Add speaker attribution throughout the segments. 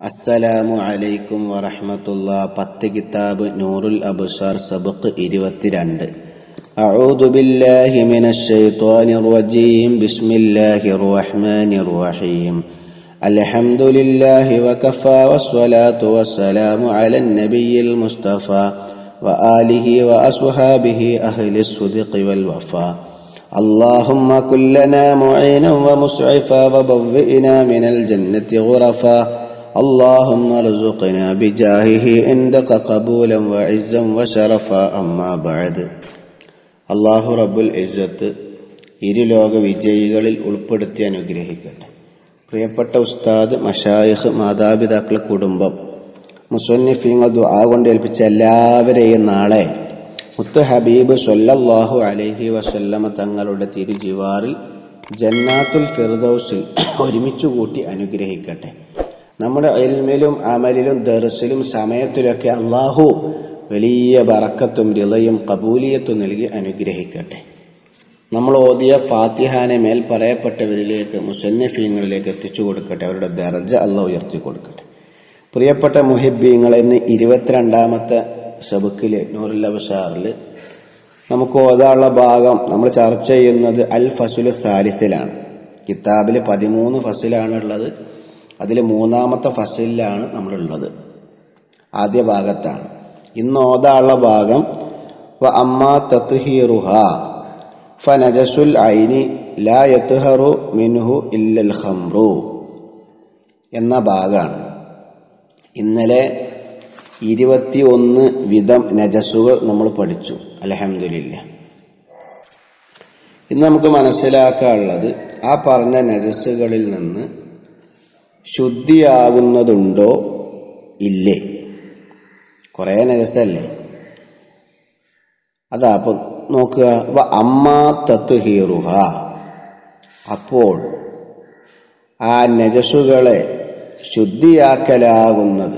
Speaker 1: അസ്സലാമു അലൈക്കും വറഹ്മത്തുള്ള പത്ത് കിതാബ് നൂറുൽ അബ്സാർ സബക്ക് ഇരുപത്തിരണ്ട് أعوذ بالله من الشيطان الرجيم بسم الله الرحمن الرحيم الحمد لله وكفى والصلاة والسلام على النبي المصطفى وآله وأصحابه أهل الصدق والوفاء اللهم كن لنا معينا ومسعفا وبوئنا من الجنة غرفا اللهم ارزقنا بجاهه عندك قبولا وعزا وشرفا أما بعد അള്ളാഹു റബ്ബുൽ ഇസ്സത്ത് ഇരുലോക വിജയികളിൽ ഉൾപ്പെടുത്തി അനുഗ്രഹിക്കട്ടെ പ്രിയപ്പെട്ട ഉസ്താദ് മഷായിഖ് മാതാപിതാക്കൾ കുടുംബം മുസന്നിഫീങ്ങൾ ദുആ കൊണ്ട് ഏൽപ്പിച്ച എല്ലാവരെയും നാളെ മുത്ത് ഹബീബ് സൊല്ലാഹു അലൈഹി വസല്ലമ തങ്ങളുടെ തിരുജിവാറിൽ ജന്നാത്തുൽ ഫിർദൌസിൽ ഒരുമിച്ച് കൂട്ടി അനുഗ്രഹിക്കട്ടെ നമ്മുടെ എൽമിലും അമലിലും ദർസിലും സമയത്തിലൊക്കെ അള്ളാഹു വലിയ ബറക്കത്തും റിളയും കബൂലിയത്തും നൽകി അനുഗ്രഹിക്കട്ടെ നമ്മൾ ഓതിയ ഫാത്തിഹാനെ മേൽ പറയപ്പെട്ടവരിലേക്ക് മുസന്നഫീങ്ങളിലേക്ക് എത്തിച്ചു കൊടുക്കട്ടെ അവരുടെ ദർജ അല്ല ഉയർത്തി കൊടുക്കട്ടെ പ്രിയപ്പെട്ട മുഹിബീങ്ങൾ എന്ന് ഇരുപത്തിരണ്ടാമത്തെ സബുക്കില് നൂറുൽ അബഷാറിൽ നമുക്ക് ഓതാനുള്ള ഭാഗം നമ്മൾ ചർച്ച ചെയ്യുന്നത് അൽ ഫസുൽ സാരിസിലാണ് കിതാബിൽ പതിമൂന്ന് ഫസിലാണ് ഉള്ളത് അതിൽ മൂന്നാമത്തെ ഫസിലാണ് നമ്മളുള്ളത് ആദ്യ ഭാഗത്താണ് ഇന്ന് ഓതാനുള്ള ഭാഗം വ അമ്മ തത്ഹീറുഹ ഫനജസുൽ ഐനി ലാ യത്ഹറു മിൻഹു ഇല്ലൽ ഖംറു എന്ന ഭാഗമാണ് ഇന്നലെ ഇരുപത്തിയൊന്ന് വിധം നജസുകൾ നമ്മൾ പഠിച്ചു അലഹമില്ല ഇന്ന് നമുക്ക് മനസ്സിലാക്കാനുള്ളത് ആ പറഞ്ഞ നജസ്സുകളിൽ നിന്ന് ശുദ്ധിയാകുന്നതുണ്ടോ ഇല്ലേ കുറേ നജസല്ലേ അതാ അപ്പൊ നോക്കുക വ അമ്മ തത്വഹീറുഹ അപ്പോൾ ആ നജസുകളെ ശുദ്ധിയാക്കലാകുന്നത്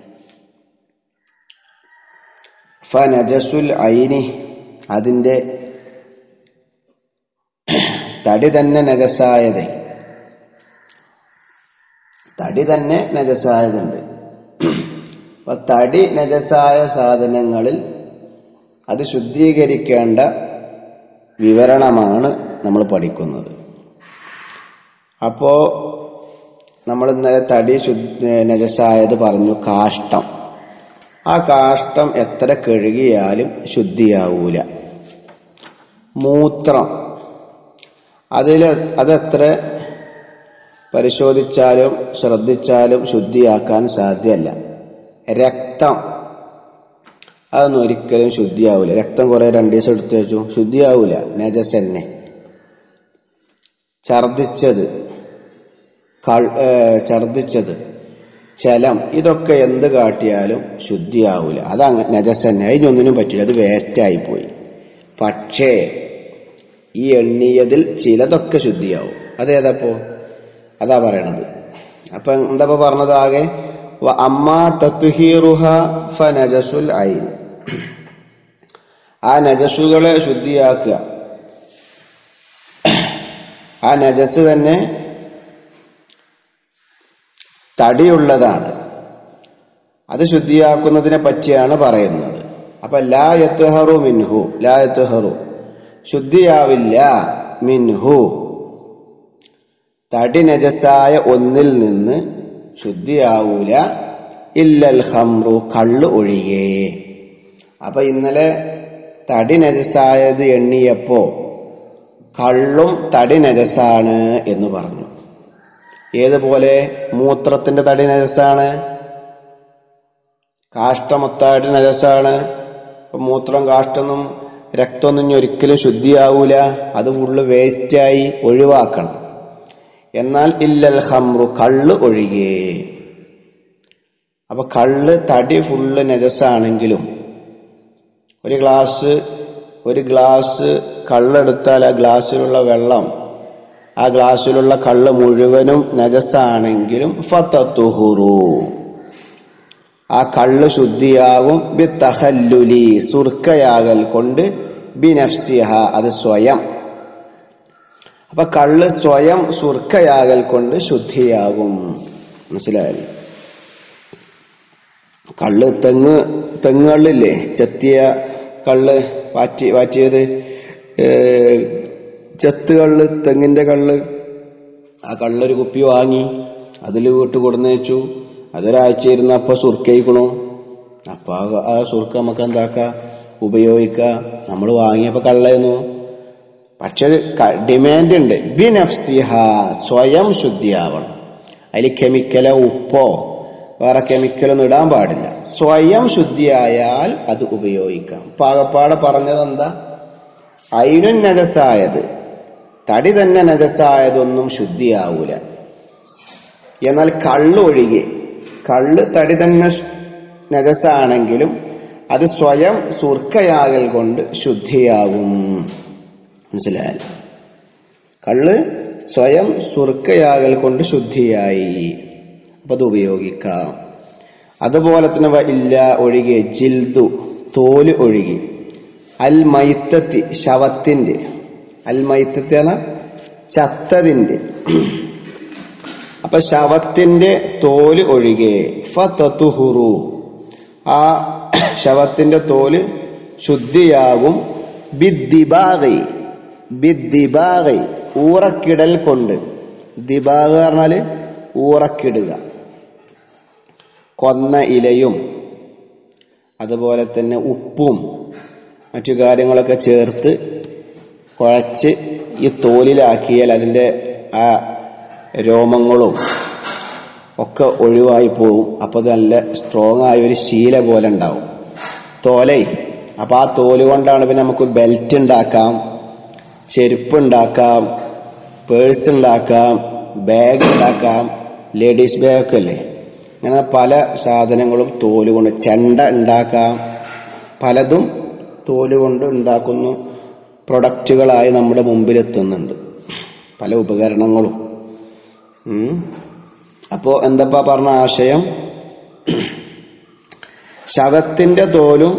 Speaker 1: ഫ നജസുൽ ഐനി അതിൻ്റെ തടി തന്നെ നജസായത് തടി തന്നെ നജസായതുണ്ട് അപ്പൊ തടി നജസായ സാധനങ്ങളിൽ അത് ശുദ്ധീകരിക്കേണ്ട വിവരണമാണ് നമ്മൾ പഠിക്കുന്നത് അപ്പോ നമ്മൾ ഇന്നലെ തടി ശുദ്ധ നജസായത് പറഞ്ഞു കാഷ്ടം ആ കാഷ്ടം എത്ര കഴുകിയാലും ശുദ്ധിയാവൂല മൂത്രം അതിൽ അതെത്ര പരിശോധിച്ചാലും ശ്രദ്ധിച്ചാലും ശുദ്ധിയാക്കാൻ സാധ്യമല്ല രക്തം അതൊന്നും ഒരിക്കലും ശുദ്ധിയാവൂല രക്തം കുറെ രണ്ടു ദിവസം എടുത്തു വെച്ചു ശുദ്ധിയാവൂല നജസ് തന്നെ ഛർദിച്ചത് ഛർദിച്ചത് ചലം ഇതൊക്കെ എന്ത് കാട്ടിയാലും ശുദ്ധിയാവൂല അത് നജസ് തന്നെ അതിനൊന്നിനും പറ്റില്ല അത് വേസ്റ്റ് ആയിപ്പോയി പക്ഷേ ഈ എണ്ണിയതിൽ ചിലതൊക്കെ ശുദ്ധിയാവും അതേതപ്പോ അതാ പറയണത് അപ്പൊ എന്താ പറഞ്ഞത് ആകെ അമ്മ തത്ഹീറുഹ ഫ നജസുൽ ഐൻ ആ നജസുകളെ ശുദ്ധിയാക്കുക ആ നജസ് തന്നെ തടിയുള്ളതാണ് അത് ശുദ്ധിയാക്കുന്നതിനെ പറ്റിയാണ് പറയുന്നത് അപ്പൊ ലാ യത്ഹറു മിൻഹു ലാ യത്ഹറു ശുദ്ധിയാവില്ല മിൻഹു തടി നജസായ ഒന്നിൽ നിന്ന് ശുദ്ധിയാവൂല ഇല്ലൽ ഹംറു കള്ള് ഒഴികെ അപ്പൊ ഇന്നലെ തടി നജസായത് എണ്ണിയപ്പോ കള്ളും തടി നജസാണ് എന്ന് പറഞ്ഞു ഏതുപോലെ മൂത്രത്തിന്റെ തടി നജസാണ് കാഷ്ടമൊത്തായിട്ട് നജസാണ് മൂത്രം കാഷ്ടൊന്നും രക്തമൊന്നും ഇനി ഒരിക്കലും ശുദ്ധിയാവൂല അത് ഫുള്ള് വേസ്റ്റായി ഒഴിവാക്കണം എന്നാൽ ഇല്ലൽ ഹംറു കള്ള് ഒഴികെ അപ്പൊ കള്ള് തടി ഫുള്ള് നജസാണെങ്കിലും ഒരു ഗ്ലാസ് ഒരു ഗ്ലാസ് കള്ളെടുത്താൽ ആ ഗ്ലാസ്സിലുള്ള വെള്ളം ആ ഗ്ലാസ്സിലുള്ള കള്ള് മുഴുവനും നജസാണെങ്കിലും ഫത്തുഹുറു ആ കള്ള് ശുദ്ധിയാകും ബി തഹല്ലുലി സുർക്കയാകൽ കൊണ്ട് ബി നഫ്സിഹ അത് സ്വയം അപ്പൊ കള്ള് സ്വയം സുർക്കയാകൽ കൊണ്ട് ശുദ്ധിയാകും മനസ്സിലായി കള്ള് തെങ്ങ് തെങ്ങ് കള്ളില്ലേ ചെത്തിയ കള്ള് വാറ്റി വാറ്റിയത് ഏ, ചെത്ത് കള്ള് തെങ്ങിന്റെ കള്ള് ആ കള്ളൊരു കുപ്പി വാങ്ങി അതിൽ വീട്ട് കൊടുന്നേച്ചു അതൊരാഴ്ച ഇരുന്നപ്പോ സുർക്കയിക്കണു അപ്പൊ ആ- ആ സുർക്ക നമുക്ക് എന്താക്ക ഉപയോഗിക്ക നമ്മൾ വാങ്ങിയപ്പോ കള്ളായിരുന്നു പക്ഷെ ഡിമാൻഡ് ഉണ്ട് ബി നഫ്സിഹ സ്വയം ശുദ്ധിയാവണം അതിൽ കെമിക്കലോ ഉപ്പോ വേറെ കെമിക്കലൊന്നും ഇടാൻ പാടില്ല സ്വയം ശുദ്ധിയായാൽ അത് ഉപയോഗിക്കാം പാകപ്പാടെ പറഞ്ഞത് എന്താ അയിനും നജസായത് തടി തന്നെ നജസായതൊന്നും ശുദ്ധിയാവൂല എന്നാൽ കള്ള് ഒഴികെ കള്ള് തടി തന്നെ ശ്- നജസാണെങ്കിലും അത് സ്വയം സുർക്കയാകൽ കൊണ്ട് ശുദ്ധിയാകും മനസ്സിലായല്ലോ കള്ള് സ്വയം സുർക്കയാകൽ കൊണ്ട് ശുദ്ധിയായി അപ്പൊ അത് ഉപയോഗിക്കാം അതുപോലെ തന്നെ വ ഇല്ല ഒഴികെ ജിൽദു തോല് ഒഴികെ അൽ മൈത്തത്തി ശവത്തിന്റെ അൽ മൈത്തത്തി എന്ന ചത്തതിന്റെ അപ്പൊ ശവത്തിന്റെ തോല് ഒഴികെ ഫതുഹുറു ആ ശവത്തിന്റെ തോല് ശുദ്ധിയാകും ബിദ്ദിബാഗി ബിദ്ദിബാഗി ഊറക്കിടൽ കൊണ്ട് ദിബാഗ് പറഞ്ഞാല് ഊറക്കിടുക കൊന്ന ഇലയും അതുപോലെ തന്നെ ഉപ്പും മറ്റു കാര്യങ്ങളൊക്കെ ചേർത്ത് കുഴച്ച് ഈ തോലിലാക്കിയാൽ അതിൻ്റെ ആ രോമങ്ങളും ഒക്കെ ഒഴിവായി പോകും അപ്പോൾ അത് നല്ല സ്ട്രോങ് ആയ ഒരു ശീല പോലെ ഉണ്ടാവും തോലേ അപ്പോൾ ആ തോല് കൊണ്ടാണ് പിന്നെ നമുക്ക് ബെൽറ്റ് ഉണ്ടാക്കാം ചെരുപ്പ് ഉണ്ടാക്കാം പേഴ്സ് ഉണ്ടാക്കാം ബാഗ് ഉണ്ടാക്കാം ലേഡീസ് ബാഗൊക്കെ അല്ലേ അങ്ങനെ പല സാധനങ്ങളും തോല് കൊണ്ട് ചെണ്ട ഉണ്ടാക്കാം പലതും തോല് കൊണ്ട് ഉണ്ടാക്കുന്നു പ്രൊഡക്റ്റുകളായി നമ്മുടെ മുമ്പിൽ എത്തുന്നുണ്ട് പല ഉപകരണങ്ങളും ഉം. അപ്പോ എന്തപ്പാ പറഞ്ഞ ആശയം ശവത്തിന്റെ തോലും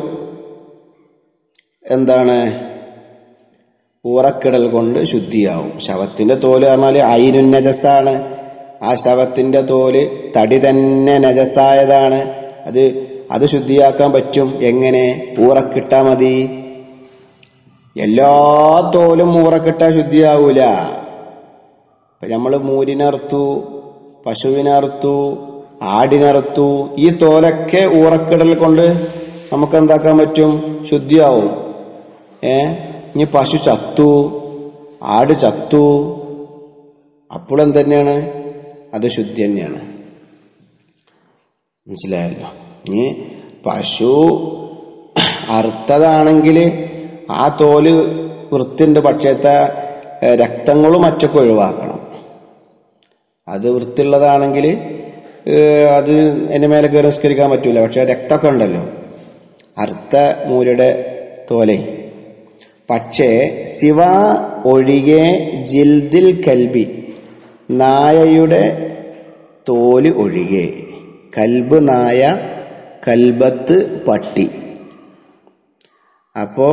Speaker 1: എന്താണ് ഊറക്കിടൽ കൊണ്ട് ശുദ്ധിയാവും ശവത്തിന്റെ തോല് പറഞ്ഞാല് അയിനു നജസാണ് ആ ശവത്തിന്റെ തോല് തടി തന്നെ നജസായതാണ് അത് അത് ശുദ്ധിയാക്കാൻ പറ്റും എങ്ങനെ ഊറക്കിട്ടാ മതി എല്ലാ തോലും ഊറക്കിട്ടാ ശുദ്ധിയാവൂല ഇപ്പൊ നമ്മള് മൂരിനറുത്തു പശുവിനറുത്തു ആടിനറുത്തു ഈ തോലൊക്കെ ഊറക്കിടൽ കൊണ്ട് നമുക്ക് എന്താക്കാൻ പറ്റും ശുദ്ധിയാവും ഏ ഇനി പശു ചത്തു ആട് ചത്തു അപ്പോഴും തന്നെയാണ് അത് ശുദ്ധി തന്നെയാണ് മനസ്സിലായല്ലോ ഇനി പശു അറുത്തതാണെങ്കിൽ ആ തോല് വൃത്തിണ്ട് പക്ഷേത്തെ ഏഹ്, രക്തങ്ങളും മറ്റൊക്കെ ഒഴിവാക്കണം അത് വൃത്തിയുള്ളതാണെങ്കിൽ അത് എന്റെ മേലെ കയറി നിസ്കരിക്കാൻ പറ്റൂല പക്ഷെ രക്തമൊക്കെ ഉണ്ടല്ലോ അർത്ഥ മൂലയുടെ തോലെ പക്ഷേ ശിവ ഒഴികെ ജിൽദിൽ കൽബി നായയുടെ തോല് ഒഴികെ കൽബ് നായ കൽബത്ത് പട്ടി അപ്പോ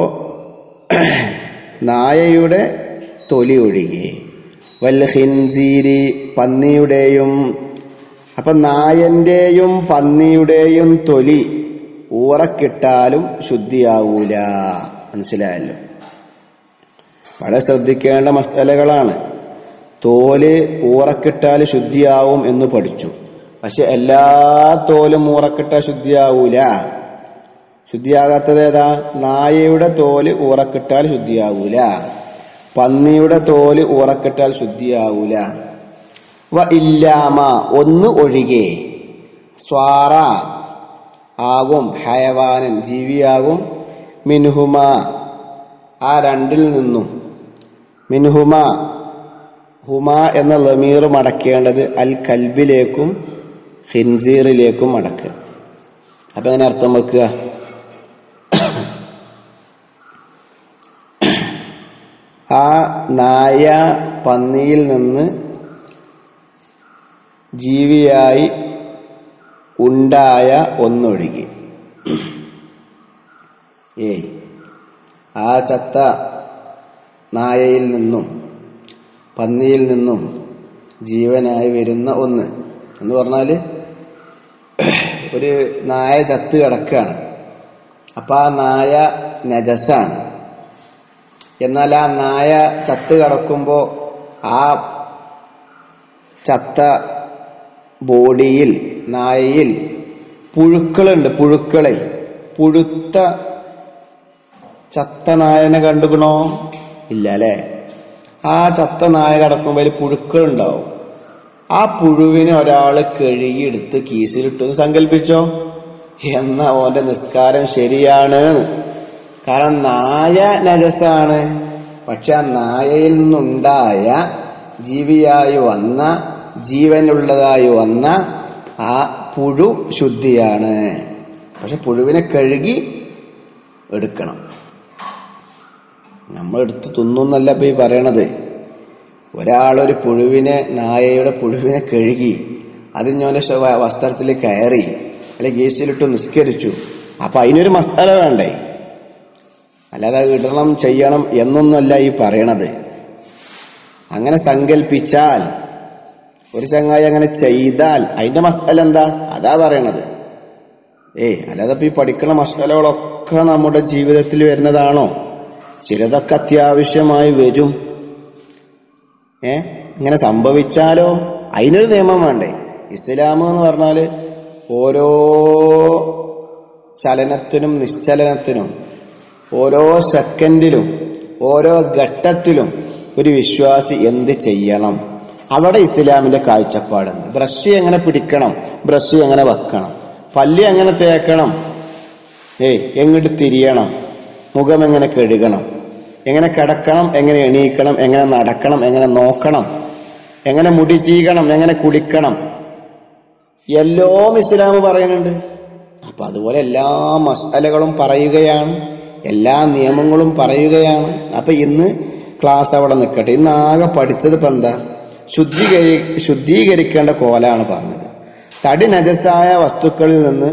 Speaker 1: നായയുടെ തൊലി ഒഴികെ വൽ ഹിൻസീരി പന്നിയുടെയും അപ്പൊ നായന്റെയും പന്നിയുടെയും തൊലി ഊറക്കിട്ടാലും ശുദ്ധിയാവൂല മനസ്സിലായല്ലോ വളരെ ശ്രദ്ധിക്കേണ്ട മസാലകളാണ് തോല് ഊറക്കിട്ടാൽ ശുദ്ധിയാവും എന്ന് പഠിച്ചു പക്ഷെ എല്ലാ തോലും ഊറക്കിട്ടാൽ ശുദ്ധിയാവൂല ശുദ്ധിയാകാത്തത് ഏതാ നായയുടെ തോല് ഊറക്കിട്ടാൽ ശുദ്ധിയാവൂല പന്നിയുടെ തോല് ഊറക്കിട്ടാൽ ശുദ്ധിയാവൂല വ ഇല്ലാമ ഒന്ന് ഒഴികെ സ്വാറ ആകും ഹയവാനൻ ജീവിയാകും മിൻഹുമ ആ രണ്ടിൽ നിന്നും മിൻഹുമ ഹുമ എന്ന ലമീർ മടക്കേണ്ടത് അൽ കൽബിലേക്കും ഹിൻസീറിലേക്കും മടക്കുക അപ്പൊ അങ്ങനെ അർത്ഥം വെക്കുക ആ നായ പന്നിയിൽ നിന്ന് ജീവിയായി ഉണ്ടായ ഒന്നൊഴുകി ഏയ് ആ ചത്ത നായയിൽ നിന്നും പന്നിയിൽ നിന്നും ജീവനായി വരുന്ന ഒന്ന് എന്ന് പറഞ്ഞാല് ഒരു നായ ചത്ത് കിടക്കുകയാണ് അപ്പൊ ആ നായ നജസാണ് എന്നാൽ ആ നായ ചത്ത് കിടക്കുമ്പോ ആ ചത്ത ബോഡിയിൽ നായയിൽ പുഴുക്കളുണ്ട് പുഴുക്കളെ പുഴുത്ത ചത്ത നായനെ കണ്ടുകണോ ഇല്ല അല്ലേ ആ ചത്ത നായ കിടക്കുമ്പോൾ അതിൽ പുഴുക്കളുണ്ടാവും ആ പുഴുവിനെ ഒരാള് കഴുകിയെടുത്ത് കീസിലിട്ടു എന്ന് സങ്കല്പിച്ചോ എന്നാ ഓന്റെ നിസ്കാരം ശരിയാണ് കാരണം നായ നജസാണ് പക്ഷെ ആ നായയിൽ നിന്നുണ്ടായ ജീവിയായി വന്ന ജീവനുള്ളതായി വന്ന ആ പുഴു ശുദ്ധിയാണ് പക്ഷെ പുഴുവിനെ കഴുകി എടുക്കണം നമ്മൾ എടുത്ത് തിന്നുന്നല്ല ഇപ്പൊ ഈ പറയണത് ഒരാളൊരു പുഴുവിനെ നായയുടെ പുഴുവിനെ കഴുകി അതിഞ്ഞോന്റെ വസ്ത്രത്തിൽ കയറി അല്ലെ ഗീസിലിട്ട് നിസ്കരിച്ചു അപ്പൊ അതിനൊരു മസാല വേണ്ടേ അല്ലാതെ ഇടണം ചെയ്യണം എന്നൊന്നുമല്ല ഈ പറയണത് അങ്ങനെ സങ്കല്പിച്ചാൽ ഒരു ചങ്ങായി അങ്ങനെ ചെയ്താൽ അതിന്റെ മസാല എന്താ അതാ പറയണത് ഏയ് അല്ലാതെ ഇപ്പൊ ഈ പഠിക്കണ മസാലകളൊക്കെ നമ്മുടെ ജീവിതത്തിൽ വരുന്നതാണോ ചിലതൊക്കെ അത്യാവശ്യമായി വരും ഏ ഇങ്ങനെ സംഭവിച്ചാലോ അതിനൊരു നിയമം വേണ്ടേ ഇസ്ലാം എന്ന് പറഞ്ഞാല് ഓരോ ചലനത്തിനും നിശ്ചലനത്തിനും ഓരോ സെക്കൻഡിലും ഓരോ ഘട്ടത്തിലും ഒരു വിശ്വാസി എന്ത് ചെയ്യണം അവിടെ ഇസ്ലാമിന്റെ കാഴ്ചപ്പാടുണ്ട് ബ്രഷ് എങ്ങനെ പിടിക്കണം ബ്രഷ് എങ്ങനെ വെക്കണം പല്ലി എങ്ങനെ തേക്കണം ഏയ് എങ്ങോട്ട് തിരിയണം മുഖം എങ്ങനെ കഴുകണം എങ്ങനെ കിടക്കണം എങ്ങനെ എണീക്കണം എങ്ങനെ നടക്കണം എങ്ങനെ നോക്കണം എങ്ങനെ മുടി ചീകണം എങ്ങനെ കുളിക്കണം എല്ലാം ഇസ്ലാം പറയുന്നുണ്ട് അപ്പൊ അതുപോലെ എല്ലാ മസാലകളും പറയുകയാണ് എല്ലാ നിയമങ്ങളും പറയുകയാണ് അപ്പൊ ഇന്ന് ക്ലാസ് അവിടെ നിൽക്കട്ടെ ഇന്ന് ആകെ പഠിച്ചത് ഇപ്പൊ എന്താ ശുദ്ധീകരി ശുദ്ധീകരിക്കേണ്ട കോലാണ് പറഞ്ഞത് തടി നജസായ വസ്തുക്കളിൽ നിന്ന്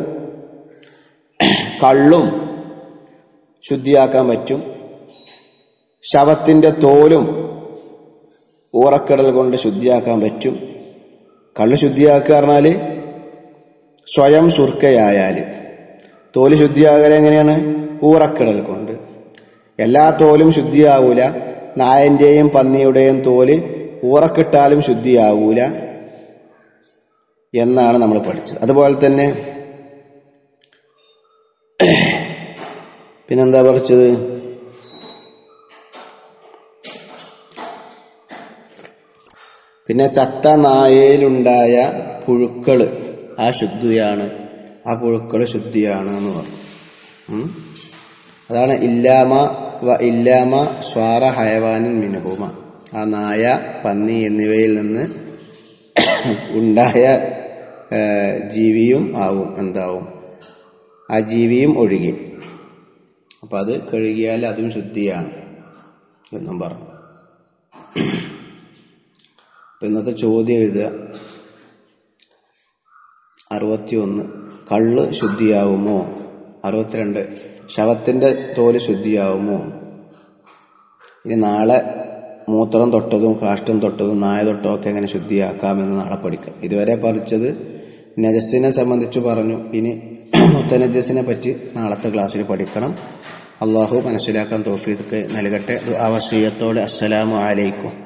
Speaker 1: കള്ളും ശുദ്ധിയാക്കാൻ പറ്റും ശവത്തിന്റെ തോലും ഊറക്കടൽ കൊണ്ട് ശുദ്ധിയാക്കാൻ പറ്റും കള്ള് ശുദ്ധിയാക്കുക പറഞ്ഞാല് സ്വയം സുർക്കയായാല് തോല് ശുദ്ധിയാകൽ എങ്ങനെയാണ് ഊറക്കടൽ കൊണ്ട് എല്ലാ തോലും ശുദ്ധിയാവൂല നായന്റെയും പന്നിയുടെയും തോല് ഊറക്കിട്ടാലും ശുദ്ധിയാവൂല എന്നാണ് നമ്മൾ പഠിച്ചത് അതുപോലെ തന്നെ പിന്നെന്താ പഠിച്ചത് പിന്നെ ചത്ത നായയിലുണ്ടായ പുഴുക്കള് ആ ശുദ്ധിയാണ് ആ പുഴുക്കള് ശുദ്ധിയാണ് എന്ന് പറഞ്ഞു ഉം. അതാണ് ഇല്ലാമ വ ഇല്ലാമ സ്വാറ ഹയവാനിൻ മിനുഹുമ ആ നായ പന്നി എന്നിവയിൽ നിന്ന് ഉണ്ടായ ഏ, ജീവിയും ആവും എന്താവും ആ ജീവിയും ഒഴുകി അപ്പൊ അത് കഴുകിയാൽ അതും ശുദ്ധിയാണ് എന്നും പറഞ്ഞു അപ്പൊ ഇന്നത്തെ ചോദ്യം എഴുതുക അറുപത്തിയൊന്ന് കള്ള് ശുദ്ധിയാവുമോ അറുപത്തിരണ്ട് ശവത്തിന്റെ തോല് ശുദ്ധിയാവുമോ ഇനി നാളെ മൂത്രം തൊട്ടതും കാഷ്ടം തൊട്ടതും നായ തൊട്ടതും ഒക്കെ എങ്ങനെ ശുദ്ധിയാക്കാമെന്ന് നാളെ പഠിക്കാം ഇതുവരെ പഠിച്ചത് നജസിനെ സംബന്ധിച്ച് പറഞ്ഞു ഇനി മുത്തനജസിനെ പറ്റി നാളത്തെ ക്ലാസ്സിൽ പഠിക്കണം അള്ളാഹു മനസ്സിലാക്കാൻ തോഫീക്ക് നൽകട്ടെ അവസീയത്തോടെ അസ്സലാമു അലൈക്കും